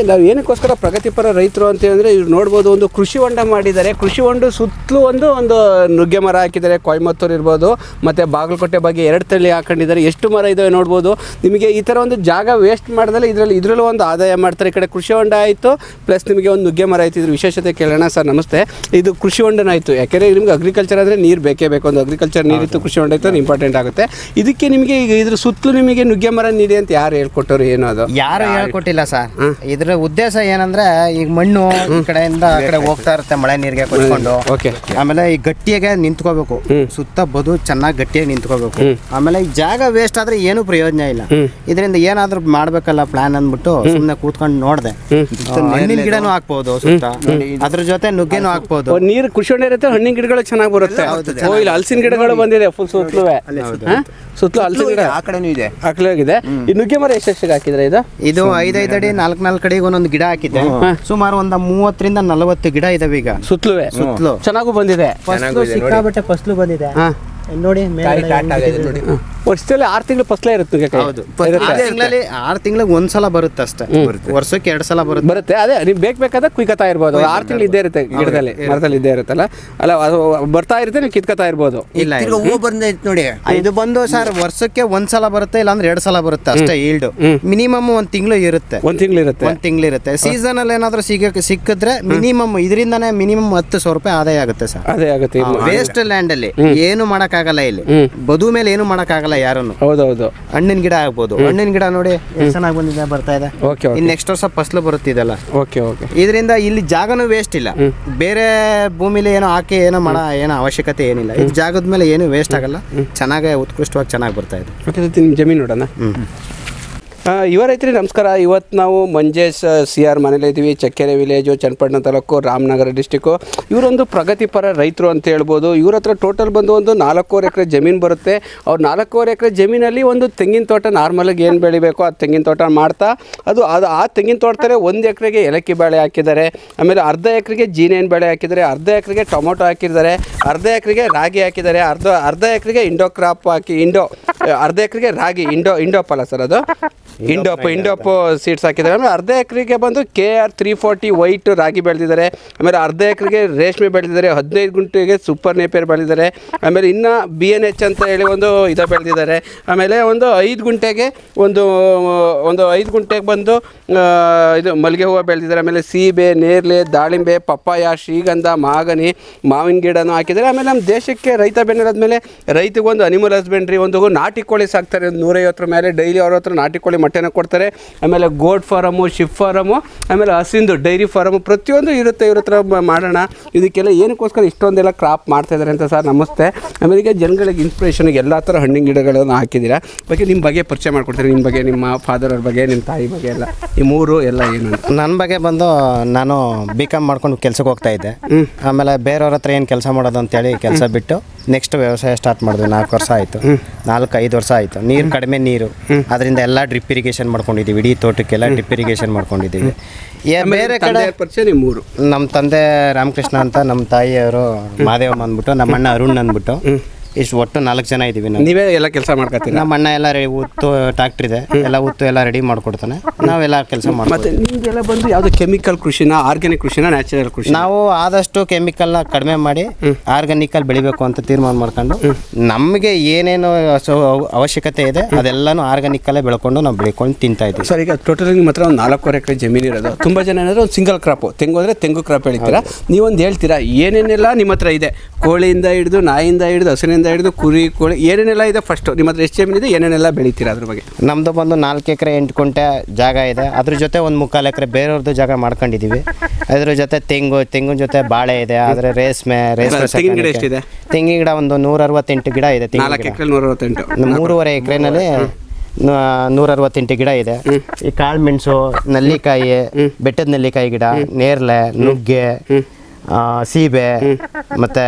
ನಾವು ಏನಕ್ಕೋಸ್ಕರ ಪ್ರಗತಿಪರ ರೈತರು ಅಂತ ಹೇಳಿದ್ರೆ ಇವ್ರು ನೋಡ್ಬೋದು ಒಂದು ಕೃಷಿ ಹೊಂಡ ಮಾಡಿದ್ದಾರೆ ಕೃಷಿ ಹೊಂಡ ಸುತ್ತಲೂ ಒಂದು ಒಂದು ನುಗ್ಗೆ ಮರ ಹಾಕಿದ್ದಾರೆ ಕೊಯಮತ್ತೂರು ಇರ್ಬೋದು ಮತ್ತು ಬಾಗಲಕೋಟೆ ಬಗ್ಗೆ ಎರಡು ತಳಿ ಹಾಕೊಂಡಿದ್ದಾರೆ ಎಷ್ಟು ಮರ ಇದಾವೆ ನೋಡ್ಬೋದು ನಿಮಗೆ ಈ ಥರ ಒಂದು ಜಾಗ ವೇಸ್ಟ್ ಮಾಡ್ದಲ್ಲ ಇದರಲ್ಲಿ ಇದರಲ್ಲೂ ಒಂದು ಆದಾಯ ಮಾಡ್ತಾರೆ ಈ ಕಡೆ ಕೃಷಿ ಹೊಂಡ ಆಯಿತು ಪ್ಲಸ್ ನಿಮಗೆ ಒಂದು ನುಗ್ಗೆ ಮರ ಆಯಿತು ಇದ್ರ ವಿಶೇಷತೆ ಕೇಳೋಣ ಸರ್ ನಮಸ್ತೆ ಇದು ಕೃಷಿ ಹೊಂಡನ ಆಯಿತು ಯಾಕೆಂದರೆ ನಿಮ್ಗೆ ಅಗ್ರಿಕಲ್ಚರ್ ಆದರೆ ನೀರು ಬೇಕೇ ಬೇಕು ಒಂದು ಅಗ್ರಿಕಲ್ಚರ್ ನೀರಿತ್ತು ಕೃಷಿ ಹೊಂಡ ಇತ್ತು ಇಂಪಾರ್ಟೆಂಟ್ ಆಗುತ್ತೆ ಇದಕ್ಕೆ ನಿಮಗೆ ಈಗ ಇದ್ರ ಸುತ್ತಲೂ ನಿಮಗೆ ನುಗ್ಗೆ ಮರ ನೀಡಿ ಅಂತ ಯಾರು ಹೇಳ್ಕೊಟ್ಟರು ಏನೋ ಅದು ಯಾರು ಹೇಳ್ಕೊಟ್ಟಿಲ್ಲ ಸರ್ ಇದ್ರ ಉದ್ದೇಶ ಏನಂದ್ರೆ ಈಗ ಮಣ್ಣು ಈ ಕಡೆಯಿಂದ ಆ ಕಡೆ ಹೋಗ್ತಾ ಇರುತ್ತೆ ಮಳೆ ನೀರಿಗೆ ಕೊಚ್ಕೊಂಡು ಓಕೆ ಆಮೇಲೆ ಈ ಗಟ್ಟಿಯಾಗೆ ನಿಂತ್ಕೋಬೇಕು ಸುತ್ತ ಬದು ಚೆನ್ನಾಗಿ ಗಟ್ಟಿಯಾಗಿ ನಿಂತ್ಕೋಬೇಕು ಆಮೇಲೆ ಈ ಜಾಗ ವೇಸ್ಟ್ ಆದ್ರೆ ಏನು ಪ್ರಯೋಜನ ಇಲ್ಲ ಇದರಿಂದ ಏನಾದ್ರೂ ಮಾಡ್ಬೇಕಲ್ಲ ಪ್ಲಾನ್ ಅಂದ್ಬಿಟ್ಟು ಸುಮ್ಮನೆ ಕೂತ್ಕೊಂಡು ನೋಡ್ದೆ ಹಣ್ಣಿನ ಗಿಡನೂ ಹಾಕ್ಬೋದು ಸುತ್ತ ಅದ್ರ ಜೊತೆ ನುಗ್ಗೆನೂ ಹಾಕ್ಬೋದು ನೀರು ಕೃಷಿ ಹೊಂಡ ಇರುತ್ತೆ ಹಣ್ಣಿನ ಗಿಡಗಳು ಚೆನ್ನಾಗಿ ಬರುತ್ತೆ ಓ ಇಲ್ಲಿ ಹಲಸಿನ ಗಿಡಗಳು ಬಂದಿದೆ ಫುಲ್ ಸುತ್ತಲೂ ಸುತ್ತಲೂ ಹಲಸಿನ ಗಿಡ ಆ ಕಡೆನೂ ಇದೆ ಹಾಕ್ಲಾಗಿದೆ ಈ ನುಗ್ಗೆ ಮರ ಎಷ್ಟೆಷ್ಟಿಗೆ ಹಾಕಿದ್ರೆ ಇದು ಇದು ಐದೈದು ಅಡಿ ನಾಲ್ಕು ನಾಲ್ಕು ಅಡಿಗೆ ಒಂದೊಂದು ಗಿಡ ಹಾಕಿದ್ದೆ ಸುಮಾರು ಒಂದು ಮೂವತ್ತರಿಂದ ನಲವತ್ತು ಗಿಡ ಇದಾವೆ ಈಗ ಸುತ್ತಲೂ ಸುತ್ತಲೂ ಚೆನ್ನಾಗೂ ಬಂದಿದೆ ಫಸ್ಲು ಸಿಕ್ಕಾಬಟ್ಟೆ ಫಸ್ಲು ಬಂದಿದೆ ಹಾ ನೋಡಿ ಕಾಯಿ ಸ್ಟಾರ್ಟ್ ಆಗಿದೆ ನೋಡಿ ವರ್ಷದಲ್ಲಿ ಆರು ತಿಂಗಳು ಫಸಲೇ ಇರುತ್ತೆ ನುಗ್ಗೆಕಾಯಿ. ಹೌದು ಇರುತ್ತೆ. ಆರು ತಿಂಗಳಲ್ಲಿ ಆರು ತಿಂಗಳಿಗೆ ಒಂದ್ಸಲ ಬರುತ್ತೆ ಅಷ್ಟೇ ವರ್ಷಕ್ಕೆ ಎರಡು ಸಲ ಬರುತ್ತೆ ಬರುತ್ತೆ ಅದೇ ನೀವು ಬೇಕು ಬೇಕಾದ್ರೆ ಕುಯ್ಕತಾ ಇರ್ಬೋದು ಆರು ತಿಂಗಳು ಇದ್ದೇ ಇರುತ್ತೆ ಗಿಡದಲ್ಲಿ ಮರದಲ್ಲಿ ಇದ್ದೇ ಇರುತ್ತಲ್ಲ ಅಲ್ಲ ಅದು ಬರ್ತಾ ಇರುತ್ತೆ ನೀವು ಕಿತ್ಕೊತಾ ಇರ್ಬೋದು ಇಲ್ಲ ತಿರ್ಗಾ ಹೂವು ಬಂದೈತೆ ನೋಡಿ ಇದು ಬಂದು ಸರ್ ವರ್ಷಕ್ಕೆ ಒಂದ್ಸಲ ಬರುತ್ತೆ ಇಲ್ಲಾಂದ್ರೆ ಎರಡು ಸಲ ಬರುತ್ತೆ ಅಷ್ಟೇ ಈಲ್ಡ್ ಮಿನಿಮಮ್ ಒಂದ್ ತಿಂಗಳು ಇರುತ್ತೆ ಒಂದು ತಿಂಗಳು ಇರುತ್ತೆ ಒಂದ್ ತಿಂಗಳು ಇರುತ್ತೆ ಸೀಸನ್ ಅಲ್ಲಿ ಏನಾದ್ರೂ ಸಿಗ ಸಿಕ್ಕಿದ್ರೆ ಮಿನಿಮಮ್ ಇದರಿಂದಾನೇ ಮಿನಿಮಮ್ ಹತ್ತು ಸಾವಿರ ರೂಪಾಯಿ ಆದಾಯ ಆಗುತ್ತೆ ಸರ್ ಅದೇ ಆಗುತ್ತೆ ಇದು. ವೇಸ್ಟ್ ಲ್ಯಾಂಡ್ ಅಲ್ಲಿ ಏನು ಮಾಡಕ್ಕಾಗಲ್ಲ ಇಲ್ಲಿ ಬದು ಮೇಲೆ ಏನು ಮಾಡಕ್ಕಾಗಲ್ಲ ಯಾರನ್ನು ಹೌದೌದು ಹಣ್ಣಿನ ಗಿಡ ಆಗ್ಬೋದು ಹಣ್ಣಿನ ಗಿಡ ನೋಡಿ ಎಷ್ಟು ಚೆನ್ನಾಗಿ ಬಂದಿದೆ ಬರ್ತಾ ಇದೆ ಓಕೆ ಓಕೆ ಇನ್ ನೆಕ್ಸ್ಟ್ ವರ್ಷ ಫಸಲು ಬರುತ್ತಿದೆಲ್ಲ ಓಕೆ ಓಕೆ ಇದರಿಂದ ಇಲ್ಲಿ ಜಾಗನೂ ವೇಸ್ಟ್ ಇಲ್ಲ ಬೇರೆ ಭೂಮಿಲಿ ಏನೋ ಹಾಕಿ ಏನೋ ಮಾಡೋ ಏನೋ ಅವಶ್ಯಕತೆ ಏನಿಲ್ಲ ಇದು ಜಾಗದ ಮೇಲೆ ಏನು ವೇಸ್ಟ್ ಆಗಲ್ಲ ಚೆನ್ನಾಗಿ ಉತ್ಕೃಷ್ಟವಾಗಿ ಚೆನ್ನಾಗಿ ಬರ್ತಾ ಇದೆ ಮತ್ತೆ ನಿಮ್ಮ ಜಮೀನು ನೋಡೋಣ ಆ, ಯುವ ರೈತರಿಗೆ ನಮಸ್ಕಾರ ಇವತ್ತು ನಾವು ಮಂಜೇಶ್ ಸಿ ಆರ್ ಮನೇಲಿ ಇದ್ದೀವಿ ಚಕ್ಕೆರೆ ವಿಲೇಜು ಚನ್ನಪಟ್ಟಣ ತಾಲೂಕು ರಾಮನಗರ ಡಿಸ್ಟಿಕ್ಕು ಇವರೊಂದು ಪ್ರಗತಿಪರ ರೈತರು ಅಂತ ಹೇಳ್ಬೋದು ಇವ್ರ ಹತ್ರ ಟೋಟಲ್ ಬಂದು ಒಂದು ನಾಲ್ಕೂವರೆ ಎಕರೆ ಜಮೀನು ಬರುತ್ತೆ ಅವ್ರು ನಾಲ್ಕೂವರೆ ಎಕರೆ ಜಮೀನಲ್ಲಿ ಒಂದು ತೆಂಗಿನ ತೋಟ ನಾರ್ಮಲಾಗಿ ಏನು ಬೆಳಿಬೇಕು ಆ ತೆಂಗಿನ ತೋಟ ಮಾಡ್ತಾ ಅದು ಅದು ಆ ತೆಂಗಿನ ತೋಟದಲ್ಲಿ ಒಂದು ಎಕರೆಗೆ ಏಲಕ್ಕಿ ಬೆಳೆ ಹಾಕಿದ್ದಾರೆ ಆಮೇಲೆ ಅರ್ಧ ಎಕರೆಗೆ ಜೀನೇನು ಬೆಳೆ ಹಾಕಿದ್ದಾರೆ ಅರ್ಧ ಎಕರೆಗೆ ಟೊಮೊಟೊ ಹಾಕಿದ್ದಾರೆ ಅರ್ಧ ಎಕರೆಗೆ ರಾಗಿ ಹಾಕಿದ್ದಾರೆ ಅರ್ಧ ಅರ್ಧ ಎಕರೆಗೆ ಇಂಡೋ ಕ್ರಾಪ್ ಹಾಕಿ ಇಂಡೋ ಅರ್ಧ ಎಕರೆಗೆ ರಾಗಿ ಇಂಡೋ ಇಂಡೋಪ್ ಅಲ್ಲ ಸರ್ ಅದು ಇಂಡೋಪ್ ಇಂಡೋಪ್ ಸೀಡ್ಸ್ ಹಾಕಿದ್ದಾರೆ ಆಮೇಲೆ ಅರ್ಧ ಎಕರೆಗೆ ಬಂದು K R three forty white ರಾಗಿ ಬೆಳೆದಿದ್ದಾರೆ ಆಮೇಲೆ ಅರ್ಧ ಎಕರೆಗೆ ರೇಷ್ಮೆ ಬೆಳೆದಿದ್ದಾರೆ ಹದಿನೈದು ಗುಂಟೆಗೆ ಸೂಪರ್ ನೇಪಿಯರ್ ಬೆಳೆದಿದ್ದಾರೆ ಆಮೇಲೆ ಇನ್ನು ಬಿ ಎನ್ ಎಚ್ ಅಂತ ಹೇಳಿ ಒಂದು ಇದು ಬೆಳೆದಿದ್ದಾರೆ ಆಮೇಲೆ ಒಂದು ಐದು ಗುಂಟೆಗೆ ಒಂದು ಒಂದು ಐದು ಗುಂಟೆಗೆ ಬಂದು ಆ, ಇದು ಮಲ್ಲಿಗೆ ಹೂವು ಬೆಳೆದಿದ್ದಾರೆ ಆಮೇಲೆ ಸೀಬೆ ನೇರ್ಲೆ ದಾಳಿಂಬೆ ಪಪ್ಪಾಯ ಶ್ರೀಗಂಧ ಮಾಗನಿ ಮಾವಿನ ಗಿಡನೂ ಹಾಕಿದ್ದಾರೆ ಆಮೇಲೆ ನಮ್ಮ ದೇಶಕ್ಕೆ ರೈತ ಬೆನ್ನಿರೋದ್ಮೇಲೆ ರೈತಗೊಂದು ಅನಿಮಲ್ ಹಸ್ಬೆಂಡ್ರಿ ಒಂದು ನಾಟಿ ಕೋಳಿ ಸಾಕ್ತಾರೆ ಒಂದು ನೂರೈವತ್ತರ ಮೇಲೆ ಡೈಲಿ ಅವ್ರ ಹತ್ರ ನಾಟಿ ಕೋಳಿ ಮೊಟ್ಟೆನ ಕೊಡ್ತಾರೆ ಆಮೇಲೆ ಗೋಡ್ ಫಾರಮು ಶಿಪ್ ಫಾರಮು ಆಮೇಲೆ ಹಸಿಂದು ಡೈರಿ ಫಾರಮು ಪ್ರತಿಯೊಂದು ಇರುತ್ತೆ ಇವ್ರ ಹತ್ರ ಮ- ಮಾಡೋಣ ಇದಕ್ಕೆಲ್ಲ ಏನಕ್ಕೋಸ್ಕರ ಇಷ್ಟೊಂದೆಲ್ಲ ಕ್ರಾಪ್ ಮಾಡ್ತಾ ಇದ್ದಾರೆ ಅಂತ ಸರ್ ನಮಸ್ತೆ ಆಮೇಲೆ ಈಗ ಜನಗಳಿಗೆ ಇನ್ಸ್ಪಿರೇಷನ್ಗೆ ಎಲ್ಲ ಥರ ಹಣ್ಣಿನ ಗಿಡಗಳನ್ನು ಹಾಕಿದ್ದೀರಾ ಬಗ್ಗೆ ನಿಮ್ಮ ಬಗ್ಗೆ ಪರಿಚಯ ಮಾಡ್ಕೊಡ್ತೀರಿ ನಿಮ್ಮ ಬಗ್ಗೆ ನಿಮ್ಮ ಫಾದರ್ ಅವ್ರ ಬಗ್ಗೆ ನಿಮ್ಮ ತಾಯಿ ಬಗ್ಗೆ ಎಲ್ಲ ಈ ಮೂರು ಎಲ್ಲ ಏನು ಅಂತ ನನ್ನ ಬಗ್ಗೆ ಬಂದು ನಾನು ಬಿ ಕಾಮ್ ಮಾಡ್ಕೊಂಡು ಕೆಲ್ಸಕ್ಕೆ ಹೋಗ್ತಾ ಇದ್ದೆ ಆಮೇಲೆ ಬೇರೆಯವ್ರ ಹತ್ರ ಏನು ಕೆಲಸ ಮಾಡೋದು ಅಂತೇಳಿ ಕೆಲಸ ಬಿಟ್ಟು ನೆಕ್ಸ್ಟ್ ವ್ಯವಸಾಯ ಸ್ಟಾರ್ಟ್ ಮಾಡಿದ್ವಿ ನಾಲ್ಕು ವರ್ಷ ಆಯಿತು ನಾಲ್ಕು ಐದು ವರ್ಷ ಆಯಿತು ನೀರು ಕಡಿಮೆ ನೀರು ಅದರಿಂದ ಎಲ್ಲ ಡ್ರಿಪ್ ಇರಿಗೇಷನ್ ಮಾಡ್ಕೊಂಡಿದ್ದೀವಿ ಇಡೀ ತೋಟಕ್ಕೆಲ್ಲ ಡ್ರಿಪ್ ಇರಿಗೇಷನ್ ಮಾಡ್ಕೊಂಡಿದ್ದೀವಿ ಏ ಬೇರೆ ಕಡೆ ತಂದೆಯ ಪರಿಚಯ ನಿಮ್ಮ ಮೂರು ನಮ್ಮ ತಂದೆ ರಾಮಕೃಷ್ಣ ಅಂತ ನಮ್ಮ ತಾಯಿಯವರು ಮಾದೇವಮ್ಮ ಅಂದ್ಬಿಟ್ಟು ನಮ್ಮ ಅಣ್ಣ ಅರುಣ್ ಅಂದ್ಬಿಟ್ಟು ಇಷ್ಟು ಒಟ್ಟು ನಾಲ್ಕು ಜನ ಇದ್ದೀವಿ ನಾವು ನೀವೇ ಎಲ್ಲ ಕೆಲಸ ಮಾಡ್ಕೊತೀರಾ ನಮ್ಮ ಅಣ್ಣ ಎಲ್ಲ ರೆ- ಉತ್ತು ಟ್ಯಾಕ್ಟ್ರ್ ಇದೆ ಎಲ್ಲ ಉತ್ತು ಎಲ್ಲ ರೆಡಿ ಮಾಡ್ಕೊಡ್ತಾನೆ ನಾವೆಲ್ಲ ಕೆಲಸ ಮಾಡ್ತೀವಿ ಮತ್ತೆ ನಿಮ್ಗೆಲ್ಲ ಬಂದು ಯಾವುದು ಕೆಮಿಕಲ್ ಕೃಷಿನ ಆರ್ಗ್ಯಾನಿಕ್ ಕೃಷಿನ ನ್ಯಾಚುರಲ್ ಕೃಷಿ ನಾವು ಆದಷ್ಟು ಕೆಮಿಕಲ್ನ ಕಡಿಮೆ ಮಾಡಿ ಆರ್ಗಾನಿಕಲ್ ಬೆಳಿಬೇಕು ಅಂತ ತೀರ್ಮಾನ ಮಾಡ್ಕೊಂಡು ನಮಗೆ ಏನೇನು ಸೊ ಅವಶ್ಯಕತೆ ಇದೆ ಅದೆಲ್ಲಾನು ಆರ್ಗಾನಿಕಲ್ಲೇ ಬೆಳ್ಕೊಂಡು ನಾವು ಬೆಳ್ಕೊಂಡು ತಿಂತಾ ಇದ್ದೀವಿ ಸರ್ ಈಗ ಟೋಟಲ್ ನಿಮ್ಮ ಹತ್ರ ಒಂದು ನಾಲ್ಕೂವರೆ ಎಕರೆ ಜಮೀನು ಇರೋದು ತುಂಬ ಜನ ಏನಾದ್ರು ಒಂದು ಸಿಂಗಲ್ ಕ್ರಾಪು ತೆಂಗು ಅಂದರೆ ತೆಂಗು ಕ್ರಾಪ್ ಬೆಳಿತೀರಾ ನೀವೊಂದು ಹೇಳ್ತೀರಾ ಏನೇನೆಲ್ಲ ನಿಮ್ಮ ಹತ್ರ ಇದೆ ಕೋಳಿಯಿಂದ ಹಿಡಿದು ನಾಯಿಂದ ಹಿಡಿದು ಹಸುವಿನಿಂದ ಹಿಡಿದು ಕುರಿ ಕೋಳಿ ಏನೇನೆಲ್ಲ ಇದೆ ಫಸ್ಟು ನಿಮ್ಮ ಹತ್ರ ಎಷ್ಟು ಜಮೀನು ಇದೆ ಏನೇನೆಲ್ಲ ಬೆಳಿತೀರಾ ಅದ್ರ ಬಗ್ಗೆ ನಮ್ಮದು ಬಂದು ನಾಲ್ಕು ಎಕರೆ ಎಂಟು ಕುಂಟೆ ಜಾಗ ಇದೆ ಅದ್ರ ಜೊತೆ ಒಂದು ಮುಕ್ಕಾಲು ಎಕರೆ ಬೇರೆಯವ್ರದ್ದು ಜಾಗ ಮಾಡ್ಕೊಂಡಿದ್ದೀವಿ ಅದ್ರ ಜೊತೆ ತೆಂಗು ತೆಂಗಿನ ಜೊತೆ ಬಾಳೆ ಇದೆ ಆದರೆ ರೇಷ್ಮೆ ರೇಷ್ಮೆ ತೆಂಗಿನ ಗಿಡ ಸಾಕಾಣಿಕೆ. ಎಷ್ಟಿದೆ? ತೆಂಗಿನ ಗಿಡ ಒಂದು ನೂರ ಅರವತ್ತೆಂಟು ಗಿಡ ಇದೆ ತೆಂಗಿನ ನಾಲ್ಕು ಗಿಡ ಎಕರೆ ನೂರ ಅರವತ್ತೆಂಟು ಮೂರುವರೆ ಎಕರೆನಲ್ಲಿ ನೂರ ಅರವತ್ತೆಂಟು ಗಿಡ ಇದೆ ಈ ಕಾಳು ಮೆಣಸು ನಲ್ಲಿಕಾಯಿ ಬೆಟ್ಟದ ನೆಲ್ಲಿಕಾಯಿ ಗಿಡ ನೇರ್ಲೆ ನುಗ್ಗೆ ಆ, ಸೀಬೆ ಮತ್ತೆ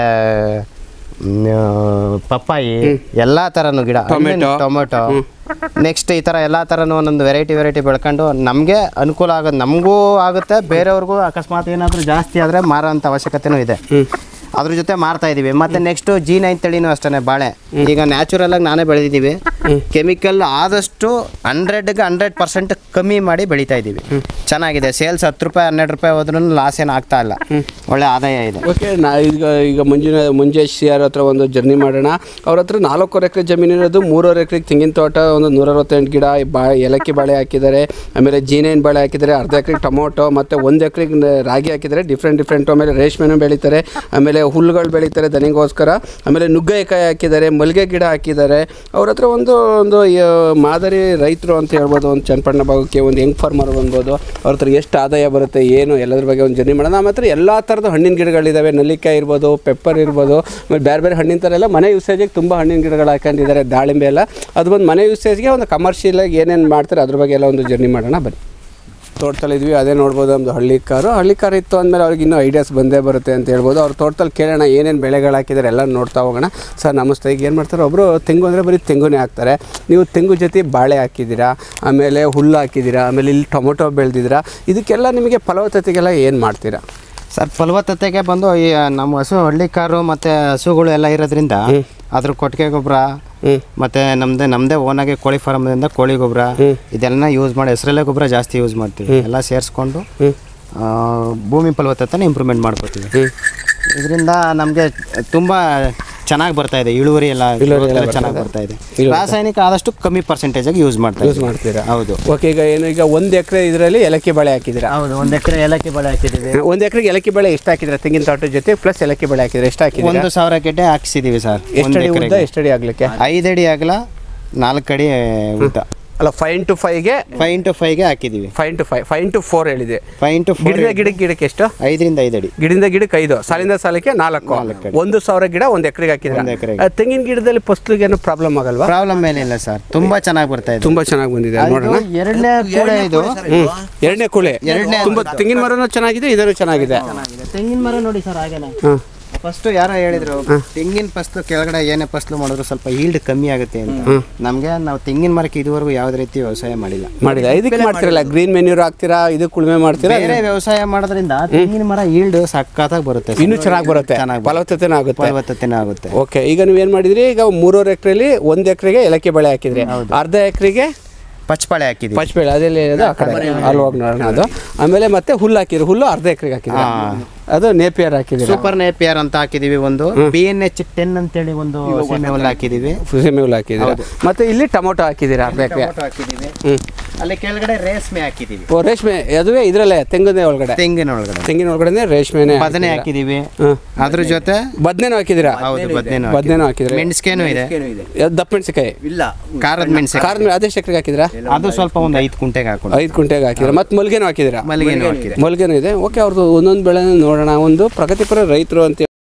ಮ್, ಆ, ಪಪ್ಪಾಯಿ ಎಲ್ಲಾ ತರನು ಗಿಡ ಟೊಮೆಟೊ. ಟೊಮೆಟೊ ನೆಕ್ಸ್ಟ್ ಈ ತರ ಎಲ್ಲಾ ತರನು ಒಂದೊಂದು ವೆರೈಟಿ ವೆರೈಟಿ ಬೆಳ್ಕೊಂಡು ನಮಗೆ ಅನುಕೂಲ ಆಗೋದು ನಮಗೂ ಆಗುತ್ತೆ ಬೇರೆಯವ್ರಿಗೂ ಅಕಸ್ಮಾತ್ ಏನಾದರೂ ಜಾಸ್ತಿ ಆದರೆ ಮಾರೋ ಅಂಥ ಅವಶ್ಯಕತೆನೂ ಇದೆ ಅದ್ರ ಜೊತೆ ಮಾರ್ತಾ ಇದೀವಿ ಮತ್ತೆ ನೆಕ್ಸ್ಟ್ ಜಿ ನೈನ್ ತಳಿನೂ ಅಷ್ಟೇ ಬಾಳೆ ಈಗ ನ್ಯಾಚುರಲ್ ಆಗಿ ನಾನೇ ಬೆಳೆದಿದ್ದೀವಿ ಕೆಮಿಕಲ್ ಆದಷ್ಟು ಹಂಡ್ರೆಡ್ಗೆ ಹಂಡ್ರೆಡ್ ಪರ್ಸೆಂಟ್ ಕಮ್ಮಿ ಮಾಡಿ ಬೆಳೀತಾ ಇದ್ದೀವಿ ಚೆನ್ನಾಗಿದೆ ಸೇಲ್ಸ್ ಹತ್ತು ರೂಪಾಯಿ ಹನ್ನೆರಡು ರೂಪಾಯಿ ಹೋದ್ರೂ ಲಾಸ್ ಏನು ಆಗ್ತಾ ಇಲ್ಲ ಒಳ್ಳೆ ಆದಾಯ ಇದೆ ಓಕೆ ನಾ ಈಗ ಈಗ ಮಂಜುನ ಮಂಜೇಶ್ ಸಿ ಆರ್ ಹತ್ರ ಒಂದು ಜರ್ನಿ ಮಾಡೋಣ ಅವ್ರ ಹತ್ರ ನಾಲ್ಕೂವರೆ ಎಕರೆ ಜಮೀನು ಇರೋದು ಮೂರುವರೆ ಎಕರೆಗೆ ತೆಂಗಿನ ತೋಟ ಒಂದು ನೂರ ಅರವತ್ತೆಂಟು ಗಿಡ ಬಾ ಏಲಕ್ಕಿ ಬಾಳೆ ಹಾಕಿದ್ದಾರೆ ಆಮೇಲೆ ಜೀನೇನ್ ಬಾಳೆ ಹಾಕಿದ್ದಾರೆ ಅರ್ಧ ಎಕರೆಗೆ ಟೊಮೊಟೊ ಮತ್ತು ಒಂದು ಎಕರೆಗೆ ರಾಗಿ ಹಾಕಿದ್ದಾರೆ ಡಿಫ್ರೆಂಟ್ ಡಿಫ್ರೆಂಟ್ ಆಮೇಲೆ ರೇಷ್ಮೆನೂ ಬೆಳೀತಾರೆ ಆಮೇಲೆ ಹುಲ್ಲುಗಳು ಬೆಳೀತಾರೆ ದನಿಗೋಸ್ಕರ ಆಮೇಲೆ ನುಗ್ಗೆಕಾಯಿ ಹಾಕಿದ್ದಾರೆ ಮಲ್ಲಿಗೆ ಗಿಡ ಹಾಕಿದ್ದಾರೆ ಅವ್ರ ಹತ್ರ ಒಂದು ಒಂದು ಯ- ಮಾದರಿ ರೈತರು ಅಂತ ಹೇಳ್ಬೋದು ಒಂದು ಚನ್ನಪಣ್ಣ ಭಾಗಕ್ಕೆ ಒಂದು ಯಂಗ್ ಫಾರ್ಮರ್ ಅನ್ಬೋದು ಅವ್ರ ಹತ್ರ ಎಷ್ಟು ಆದಾಯ ಬರುತ್ತೆ ಏನು ಎಲ್ಲದ್ರ ಬಗ್ಗೆ ಒಂದು ಜರ್ನಿ ಮಾಡೋಣ ಮಾತ್ರ ಎಲ್ಲ ಥರದ ಹಣ್ಣಿನ ಗಿಡಗಳಿದ್ದಾವೆ ನಲ್ಲಿಕಾಯಿ ಇರ್ಬೋದು ಪೆಪ್ಪರ್ ಇರ್ಬೋದು ಆಮೇಲೆ ಬೇರೆ ಬೇರೆ ಹಣ್ಣಿನ ಥರ ಎಲ್ಲ ಮನೆ ಯೂಸೇಜಿಗೆ ತುಂಬ ಹಣ್ಣಿನ ಗಿಡಗಳು ಹಾಕೊಂಡಿದ್ದಾರೆ ದಾಳಿಂಬೆ ಎಲ್ಲ ಅದು ಬಂದು ಮನೆ ಯೂಸೇಜ್ಗೆ ಒಂದು ಕಮರ್ಷಿಯಲಾಗಿ ಏನೇನು ಮಾಡ್ತಾರೆ ಅದ್ರ ಬಗ್ಗೆ ಎಲ್ಲ ಒಂದು ಜರ್ನಿ ಮಾಡೋಣ ಬನ್ನಿ ತೋಟದಲ್ಲಿ ಇದ್ವಿ ಅದೇ ನೋಡ್ಬೋದು ಒಂದು ಹಳ್ಳಿ ಕಾರು ಹಳ್ಳಿ ಕಾರ್ ಇತ್ತು ಅಂದಮೇಲೆ ಅವ್ರಿಗೆ ಇನ್ನೂ ಐಡಿಯಾಸ್ ಬಂದೇ ಬರುತ್ತೆ ಅಂತ ಹೇಳ್ಬೋದು ಅವ್ರ ತೋಟದಲ್ಲಿ ಕೇಳೋಣ ಏನೇನು ಬೆಳೆಗಳು ಹಾಕಿದ್ದಾರೆ ಎಲ್ಲ ನೋಡ್ತಾ ಹೋಗೋಣ ಸರ್ ನಮಸ್ತೆ ಈಗ ಏನು ಮಾಡ್ತಾರೆ ಒಬ್ಬರು ತೆಂಗು ಅಂದರೆ ಬರೀ ತೆಂಗುನೇ ಹಾಕ್ತಾರೆ ನೀವು ತೆಂಗು ಜೊತೆ ಬಾಳೆ ಹಾಕಿದ್ದೀರಾ ಆಮೇಲೆ ಹುಲ್ಲು ಹಾಕಿದ್ದೀರಾ ಆಮೇಲೆ ಇಲ್ಲಿ ಟೊಮೊಟೊ ಬೆಳೆದಿದ್ದೀರಾ ಇದಕ್ಕೆಲ್ಲ ನಿಮಗೆ ಫಲವತ್ತತೆಗೆಲ್ಲ ಏನು ಮಾಡ್ತೀರಾ ಸರ್ ಫಲವತ್ತತೆಗೆ ಬಂದು ಈ ನಮ್ಮ ಹಸು ಹಳ್ಳಿ ಕಾರು ಮತ್ತು ಹಸುಗಳು ಎಲ್ಲ ಇರೋದ್ರಿಂದ ಅದ್ರ ಕೊಟ್ಟಿಗೆ ಗೊಬ್ಬರ ಹ್ಞೂ ಮತ್ತು ನಮ್ಮದೇ ನಮ್ಮದೇ ಓನಾಗಿ ಕೋಳಿ ಫಾರ್ಮ್ದಿಂದ ಕೋಳಿ ಗೊಬ್ಬರ ಇದೆಲ್ಲ ಯೂಸ್ ಮಾಡಿ ಹೆಸರಲ್ಲೇ ಗೊಬ್ಬರ ಜಾಸ್ತಿ ಯೂಸ್ ಮಾಡ್ತೀವಿ ಎಲ್ಲ ಸೇರಿಸ್ಕೊಂಡು ಭೂಮಿ ಫಲವತ್ತತೆನ ಇಂಪ್ರೂವ್ಮೆಂಟ್ ಮಾಡ್ಕೋತೀವಿ ಹ್ಞೂ ಇದರಿಂದ ನಮಗೆ ತುಂಬ ಚೆನ್ನಾಗಿ ಬರ್ತಾ ಇದೆ ಇಳುವರಿ ಎಲ್ಲ ಚೆನ್ನಾಗಿ ಬರ್ತಾ ಇದೆ ರಾಸಾಯನಿಕ ಆದಷ್ಟು ಕಮ್ಮಿ ಪರ್ಸೆಂಟೇಜಾಗಿ ಯೂಸ್ ಮಾಡ್ತಾ ಯೂಸ್ ಮಾಡ್ತೀರಾ ಹೌದು ಓಕೆ ಈಗ ಏನು ಈಗ ಒಂದು ಎಕರೆ ಇದರಲ್ಲಿ ಏಲಕ್ಕಿ ಬಾಳೆ ಹಾಕಿದ್ದೀರಾ ಹೌದು ಒಂದು ಎಕರೆ ಏಲಕ್ಕಿ ಬೆಳೆ ಹಾಕಿದ್ದೀವಿ ಒಂದು ಎಕರೆಗೆ ಏಲಕ್ಕಿ ಬಾಳೆ ಎಷ್ಟು ಹಾಕಿದ್ದೀರಾ ತೆಂಗಿನ ತೋಟದ ಜೊತೆ ಪ್ಲಸ್ ಏಲಕ್ಕಿ ಬಾಳೆ ಹಾಕಿದ್ರೆ ಎಷ್ಟು ಹಾಕಿದ್ದೀರಾ ಒಂದು ಸಾವಿರ ಗೆಡ್ಡೆ ಹಾಕ್ಸಿದೀವಿ ಸರ್ ಎಷ್ಟು ಅಡಿ ಉದ್ದ ಎಷ್ಟು ಅಡಿ ಆಗಲಿಕ್ಕೆ ಐದು ಅಡಿ ಆಗಲ ನಾಲ್ಕು ಅಡಿ ಉದ್ದ ಅಲ್ಲ ಫೈವ್ ಇಂಟು ಫೈವ್ಗೆ ಫೈವ್ ಇಂಟು ಫೈವ್ಗೆ ಹಾಕಿದ್ದೀವಿ five into five five into four ಹೇಳಿದೆ ಫೈವ್ ಇಂಟು ಫೋರ್ ಗಿಡದ ಗಿಡಕ್ಕೆ ಗಿಡಕ್ಕೆ ಎಷ್ಟು ಐದರಿಂದ ಐದು ಅಡಿ ಗಿಡದಿಂದ ಗಿಡಕ್ಕೆ ಐದು ಸಾಲಿಂದ ಸಾಲಕ್ಕೆ ನಾಲ್ಕು ಒಂದು ಸಾವಿರ ಗಿಡ ಒಂದು ಎಕರೆಗೆ ಹಾಕಿದ್ರೆ ಒಂದು ಎಕರೆಗೆ. ತೆಂಗಿನ ಗಿಡದಲ್ಲಿ ಫಸ್ಲಿಗೆ ಏನು ಪ್ರಾಬ್ಲಮ್ ಆಗಲ್ವಾ ಪ್ರಾಬ್ಲಮ್ ಏನಿಲ್ಲ ಸರ್ ತುಂಬಾ ಚೆನ್ನಾಗಿ ಬರ್ತಾ ಇದೆ ತುಂಬಾ ಚೆನ್ನಾಗಿ ಬಂದಿದೆ ನೋಡೋಣ ಎರಡನೇ ಕೂಡೆ ಇದು ಹ್ಮ್ ಎರಡನೇ ಕುಳೆ ತುಂಬಾ ತೆಂಗಿನ ಮರನೂ ಚೆನ್ನಾಗಿದೆ ಇದನ್ನು ಚೆನ್ನಾಗಿದೆ ತೆಂಗಿನ ಮರ ನೋಡಿ ಸರ್ ಹಾಗೇನೆ ಹಾಂ ಫಸ್ಟ್ ಯಾರೋ ಹೇಳಿದ್ರು ತೆಂಗಿನ ಫಸ್ಲು ಕೆಳಗಡೆ ಏನೇ ಫಸ್ಲು ಮಾಡಿದ್ರು ಸ್ವಲ್ಪ ಈಲ್ಡ್ ಕಮ್ಮಿ ಆಗುತ್ತೆ ಅಂತ ನಮಗೆ ನಾವು ತೆಂಗಿನ ಮರಕ್ಕೆ ಇದುವರೆಗೂ ಯಾವುದೇ ರೀತಿ ವ್ಯವಸಾಯ ಮಾಡಿಲ್ಲ ಮಾಡಿಲ್ಲ ಇದಕ್ಕೆ ಮಾಡ್ತಿರಲ್ಲ ಗ್ರೀನ್ ಮೆನ್ಯೂರ್ ಹಾಕ್ತೀರಾ ಇದಕ್ಕೆ ಉಳುಮೆ ಮಾಡ್ತೀರಾ ಬೇರೆ ವ್ಯವಸಾಯ ಮಾಡೋದ್ರಿಂದ ತೆಂಗಿನ ಮರ ಈಲ್ಡ್ ಸಖತ್ತಾಗಿ ಬರುತ್ತೆ ಇನ್ನೂ ಚೆನ್ನಾಗಿ ಬರುತ್ತೆ ಚೆನ್ನಾಗಿ ಫಲವತ್ತತೆನೂ ಆಗುತ್ತೆ ಫಲವತ್ತತೆನೇ ಆಗುತ್ತೆ ಓಕೆ ಈಗ ನೀವು ಏನು ಮಾಡಿದ್ರಿ ಈಗ ಮೂರುವರೆ ಎಕರೆಲಿ ಒಂದು ಎಕರೆಗೆ ಏಲಕ್ಕಿ ಬೆಳೆ ಹಾಕಿದ್ರಿ ಅರ್ಧ ಎಕರೆಗೆ ಪಚ್ಚಪಾಳೆ ಹಾಕಿದ್ವಿ ಪಚ್ಚಬೇಳೆ ಅದೆಲ್ಲ ಇರೋದು ಆ ಕಡೆ ಅಲ್ಲಿ ಹೋಗಿ ನೋಡೋಣ ಅದು ಆಮೇಲೆ ಮತ್ತೆ ಹುಲ್ಲು ಹಾಕಿದ್ರಿ ಹುಲ್ಲು ಅರ್ಧ ಎಕರೆಗೆ ಹಾಕಿದ್ರಿ ಅದು ನೇಪಿಯರ್ ಹಾಕಿದ್ರಿ ಸೂಪರ್ ನೇಪಿಯರ್ ಅಂತ ಹಾಕಿದೀವಿ ಒಂದು ಬಿ ಎನ್ ಎಚ್ ಟೆನ್ ಅಂತೇಳಿ ಒಂದು ಸೀಮೆ ಹುಲ್ಲು ಹಾಕಿದೀವಿ ಸೀಮೆ ಹುಲ್ಲು ಹಾಕಿದ್ದೀರಾ ಮತ್ತೆ ಇಲ್ಲಿ ಟೊಮೊಟೊ ಹಾಕಿದ್ದೀರಾ ಅರ್ಧ ಎಕರೆ ಹಾಕಿದೀವಿ ಹ್ಞೂ ಅಲ್ಲಿ ಕೆಳಗಡೆ ರೇಷ್ಮೆ ಹಾಕಿದೀವಿ ಓ ರೇಷ್ಮೆ ಅದುವೇ ಇದರಲ್ಲೇ ತೆಂಗಿನ ಒಳಗಡೆ ತೆಂಗಿನ ಒಳಗಡೆ ತೆಂಗಿನ ಒಳಗಡೆ ರೇಷ್ಮೆನೆ ಬದನೆ ಹಾಕಿದೀವಿ ಹಾಂ ಅದ್ರ ಜೊತೆ ಬದ್ನೇನು ಹಾಕಿದ್ದೀರಾ ಹೌದು ಬದನೇನು ಬದ್ನೇನು ಹಾಕಿದ್ರಿ ಮೆಣಸಿಗೆನೂ ಇದೆ ಯಾವ್ದು ದಪ್ಪ ಮೆಣಸಿಕಾಯಿ ಇಲ್ಲ ಖಾರದ ಮೆಣಸಿಗೆ ಖಾರದ ಮೇಲೆ ಅದೆಷ್ಟು ಎಕರೆಗೆ ಹಾಕಿದ್ರಾ ಅದು ಸ್ವಲ್ಪ ಒಂದು ಐದು ಕುಂಟೆಗೆ ಹಾಕೊಂಡು ಐದು ಕುಂಟೆಗೆ ಹಾಕಿದ್ರೆ ಮತ್ತೆ ಮಲ್ಗೆನೂ ಹಾಕಿದ್ದೀರಾ ಮಲ್ಲಿಗೆನೂ ಹಾಕಿದೆ ಮಲ್ಗೆನೂ ಇದೆ ಓಕೆ ಅವ್ರದ್ದು ಒಂದೊಂದು ಬೆಳೆ ನೋಡೋಣ ಒಂದು ಪ್ರಗತಿಪರ ರೈತರು ಅಂತ